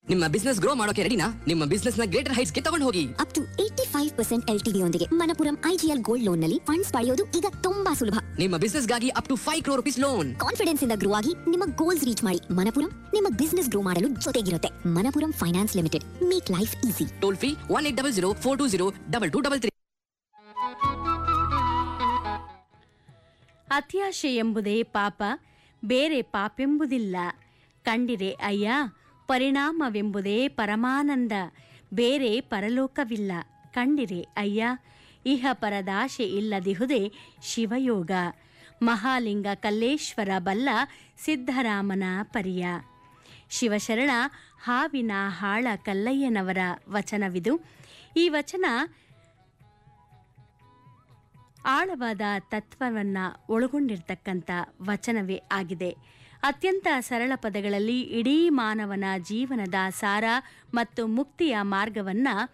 ನಿಮ್ಮ business grow ಮಾಡೋಕೆ ರೆಡಿನಾ ನಿಮ್ಮ ಬಿಸ್ನೆಸ್ ನ ಗ್ರೇಟರ್ ಹೈಟ್ಸ್ ಗೆ ತಗೊಂಡು ಹೋಗಿ up to eighty five percent L T ಯೊಂದಿಗೆ ಮನಪುರಂ ಐಜಿಎಲ್ ಗೋಲ್ಡ್ ಲೋನ್ ನಲ್ಲಿ ಫಂಡ್ಸ್ ಪಡೆಯೋದು ಈಗ ತುಂಬಾ ಸುಲಭ ನಿಮ್ಮ ಬಿಸ್ನೆಸ್ ಗಾಗಿ up to five crore rupees loan confidence ಇಂದ ಗ್ರೋ ಆಗಿ ನಿಮ್ಮ ಗೋಲ್ಸ್ ರೀಚ್ ಮಾಡಿ ಮನಪುರಂ ನಿಮ್ಮ ಬಿಸ್ನೆಸ್ ಗ್ರೋ ಮಾಡಲು ಜೊತೆಗಿರುತ್ತೆ Manappuram finance limited make life easy toll free one eight double zero four two zero double two double three ಅತ್ಯಾಶೆ ಎಂಬುದೇ ಪಾಪ ಬೇರೆ ಪಾಪೆಂಬುದಿಲ್ಲ ಕಂಡಿರೆ ಅಯ್ಯ ಪರಿಣಾಮವೆಂಬುದೇ ಪರಮಾನಂದ ಬೇರೆ ಪರಲೋಕವಿಲ್ಲ ಕಂಡಿರೆ ಅಯ್ಯ ಇಹ ಪರದಾಶೆ ಇಲ್ಲದಿಹುದೇ ಶಿವಯೋಗ ಮಹಾಲಿಂಗ ಕಲ್ಲೇಶ್ವರ ಬಲ್ಲ ಸಿದ್ಧರಾಮನ ಪರಿಯ ಶಿವಶರಣ ಹಾವಿನ ಹಾಳ ಕಲ್ಲಯ್ಯನವರ ವಚನವಿದು ಈ ವಚನ ಆಳವಾದ ತತ್ವವನ್ನ ಒಳಗೊಂಡಿರ್ತಕ್ಕಂಥ ವಚನವೇ ಆಗಿದೆ ಅತ್ಯಂತ ಸರಳ ಪದಗಳಲ್ಲಿ ಇಡೀ ಮಾನವನ ಜೀವನದ ಸಾರ ಮತ್ತು ಮುಕ್ತಿಯ ಮಾರ್ಗವನ್ನ